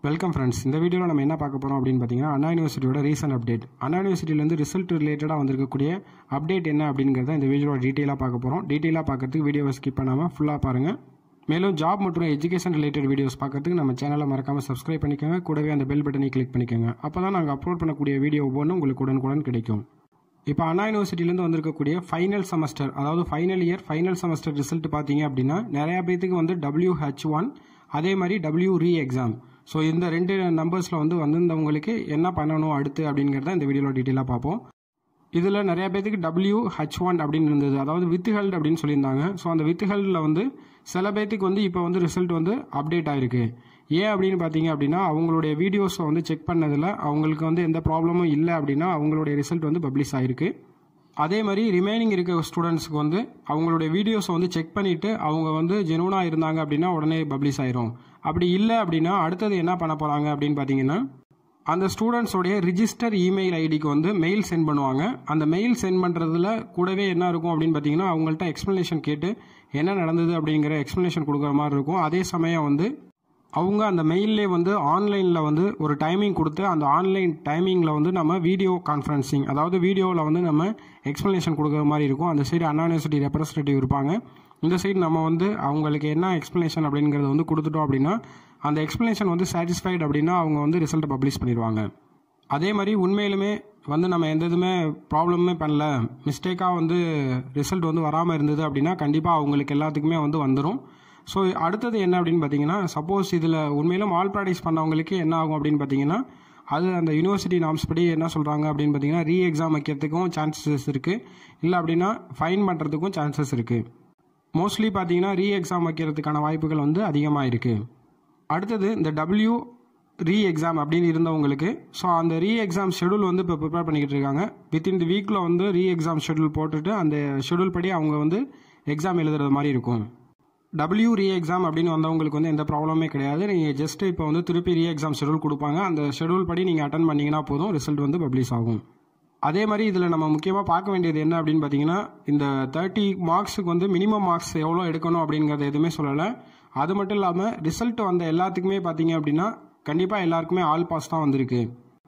welcome friends இந்த வீடியோவில் நம்ம என்ன பார்க்க போகிறோம் அப்படின்னு பார்த்தீங்கன்னா அண்ணா யூனிவர்சிட்டியோட ரீசன்ட் அப்டேட் அண்ணா யூனிவர்சிட்டியிலேருந்து ரிசல்ட் ரிலேட்டடாக வந்திருக்கக்கூடிய அப்டேட் என்ன அப்படிங்கிறத இந்த வீடியோவில் டீட்டெயிலாக பார்க்க போகிறோம் டீட்டெயிலாக பார்க்கறதுக்கு வீடியோவை ஸ்கிப் பண்ணாமல் ஃபுல்லாக பாருங்கள் மேலும் ஜாப் மற்றும் எஜுகேஷன் ரிலேட்டட் வீடியோஸ் பார்க்கறதுக்கு நம்ம சேனலை மறக்காமல் சப்ஸ்கிரைப் பண்ணிக்கோங்க கூடவே அந்த பெல் பட்டனை கிளிக் பண்ணிக்கோங்க அப்போ தான் நாங்கள் அப்லோட் பண்ணக்கூடிய வீடியோ ஒவ்வொன்றும் உங்களுக்கு உடனுக்குடன் கிடைக்கும் இப்போ அண்ணா யூனிவர்சிட்டிலேருந்து வந்திருக்கக்கூடிய ஃபைனல் செமஸ்டர் அதாவது final year final semester result பார்த்தீங்க அப்படின்னா நிறையா பேத்துக்கு வந்து டபிள்யூ ஹெச் ஒன் அதே மாதிரி டபிள்யூ ரீ எக்ஸாம் ஸோ இந்த ரெண்டு நம்பர்ஸில் வந்து வந்திருந்தவங்களுக்கு என்ன பண்ணணும் அடுத்து அப்படிங்கிறத இந்த வீடியோவில் டீட்டெயிலாக பார்ப்போம் இதில் நிறைய பேத்துக்கு டபிள்யூ ஹெச் ஒன் அப்படின்னு இருந்தது அதாவது வித் ஹெல்ட் அப்படின்னு சொல்லியிருந்தாங்க ஸோ அந்த வித் ஹெல்டில் வந்து சில பேத்துக்கு வந்து இப்போ வந்து ரிசல்ட் வந்து அப்டேட் ஆயிருக்கு ஏன் அப்படின்னு பார்த்தீங்க அப்படின்னா அவங்களுடைய வீடியோஸை வந்து செக் பண்ணதில் அவங்களுக்கு வந்து எந்த ப்ராப்ளமும் இல்லை அப்படின்னா அவங்களுடைய ரிசல்ட் வந்து பப்ளிஷ் ஆயிருக்கு அதே மாதிரி ரிமைனிங் இருக்க ஸ்டூடெண்ட்ஸ்க்கு வந்து அவங்களுடைய வீடியோஸை வந்து செக் பண்ணிவிட்டு அவங்க வந்து ஜெனுவனாக இருந்தாங்க அப்படின்னா உடனே பப்ளிஷ் ஆயிரும் அப்படி இல்லை அப்படின்னா அடுத்தது என்ன பண்ண போகிறாங்க அப்படின்னு பார்த்தீங்கன்னா அந்த ஸ்டூடெண்ட்ஸோடைய ரிஜிஸ்டர் இமெயில் ஐடிக்கு வந்து மெயில் சென்ட் பண்ணுவாங்க அந்த மெயில் சென்ட் பண்ணுறதுல கூடவே என்ன இருக்கும் அப்படின்னு பார்த்தீங்கன்னா அவங்கள்ட்ட எக்ஸ்ப்ளனேஷன் கேட்டு என்ன நடந்தது அப்படிங்கிற எக்ஸ்ப்ளனேஷன் கொடுக்குற மாதிரி இருக்கும் அதே சமயம் வந்து அவங்க அந்த மெயிலே வந்து ஆன்லைனில் வந்து ஒரு டைமிங் கொடுத்து அந்த ஆன்லைன் டைமிங்கில் வந்து நம்ம வீடியோ கான்ஃபரன்சிங் அதாவது வீடியோவில் வந்து நம்ம எக்ஸ்ப்ளனேஷன் கொடுக்குற மாதிரி இருக்கும் அந்த சைடு அண்ணா யூனிவர்சிட்டி ரெப்ரஸன்டேட்டிவ் இருப்பாங்க இந்த சைடு நம்ம வந்து அவங்களுக்கு என்ன எக்ஸ்ப்ளனேஷன் அப்படிங்கிறத வந்து கொடுத்துட்டோம் அப்படின்னா அந்த எக்ஸ்ப்ளனேஷன் வந்து சாட்டிஸ்ஃபைடு அப்படின்னா அவங்க வந்து ரிசல்ட்டை பப்ளிஷ் பண்ணிடுவாங்க அதே மாதிரி உண்மையிலுமே வந்து நம்ம எந்த இதுவுமே ப்ராப்ளமே பண்ணல மிஸ்டேக்காக வந்து ரிசல்ட் வந்து வராமல் இருந்தது அப்படின்னா கண்டிப்பாக அவங்களுக்கு எல்லாத்துக்குமே வந்து வந்துடும் ஸோ அடுத்தது என்ன அப்படின்னு பார்த்தீங்கன்னா சப்போஸ் இதில் உண்மையிலும் ஆல் ப்ராக்டிஸ் பண்ணவங்களுக்கு என்ன ஆகும் அப்படின்னு பார்த்தீங்கன்னா அது அந்த யூனிவர்சிட்டி நாம்ஸ் படி என்ன சொல்கிறாங்க அப்படின்னு பார்த்தீங்கன்னா ரீ எக்ஸாம் வைக்கிறதுக்கும் சான்சஸ் இருக்குது இல்லை அப்படின்னா ஃபைன் பண்ணுறதுக்கும் சான்சஸ் இருக்குது மோஸ்ட்லி பார்த்தீங்கன்னா ரீ எக்ஸாம் வைக்கிறதுக்கான வாய்ப்புகள் வந்து அதிகமாக இருக்குது அடுத்தது இந்த டபிள்யூ ரீ எக்ஸாம் அப்படின்னு இருந்தவங்களுக்கு ஸோ அந்த ரீ எக்ஸாம் ஷெடியூல் வந்து இப்போ ப்ரிப்பேர் பண்ணிக்கிட்டு இருக்காங்க வித்தின் தி வீக்கில் வந்து ரீ எக்ஸாம் ஷெடியூல் போட்டுட்டு அந்த ஷெடியூல் படி அவங்க வந்து எக்ஸாம் எழுதுறது மாதிரி இருக்கும் டபிள்யூ ரீ எக்ஸாம் அப்படின்னு வந்தவங்களுக்கு வந்து எந்த ப்ராப்ளமே கிடையாது நீங்கள் ஜஸ்ட் இப்போ வந்து திருப்பி ரீ எக்ஸாம் ஷெடியூல் கொடுப்பாங்க அந்த ஷெடியூல் படி நீங்கள் அட்டன் பண்ணிங்கன்னா போதும் ரிசல்ட் வந்து பப்ளிஷ் ஆகும் அதே மாதிரி இதில் நம்ம முக்கியமாக பார்க்க வேண்டியது என்ன அப்படின்னு பார்த்தீங்கன்னா இந்த தேர்ட்டி மார்க்ஸுக்கு வந்து மினிமம் மார்க்ஸ் எவ்வளோ எடுக்கணும் அப்படிங்கிறத எதுவுமே சொல்லலை அது மட்டும் இல்லாமல் ரிசல்ட் வந்த எல்லாத்துக்குமே பார்த்தீங்க அப்படின்னா கண்டிப்பாக எல்லாருக்குமே ஆல் பாஸ் தான் வந்திருக்கு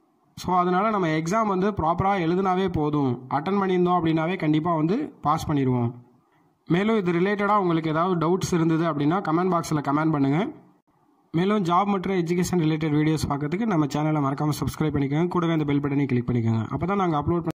ஸோ அதனால் நம்ம எக்ஸாம் வந்து ப்ராப்பராக எழுதினாவே போதும் அட்டன் பண்ணியிருந்தோம் அப்படின்னாவே கண்டிப்பாக வந்து பாஸ் பண்ணிடுவோம் மேலும் இது ரிலேட்டடாக உங்களுக்கு ஏதாவது டவுட்ஸ் இருந்தது அப்படின்னா கமெண்ட் பாக்ஸில் கமெண்ட் பண்ணுங்கள் மேலும் ஜாப் மற்றும் எஜுகேஷன் ரிலேட்டட் வீடியோஸ் பார்க்கறதுக்கு நம்ம சேனலை மறக்காமல் சப்ஸ்கிரைப் பண்ணிக்கோங்க கூடவே அந்த பெல் பட்டனை கிளிக் பண்ணிக்கோங்க அப்போ தான் நாங்கள் அப்லோட்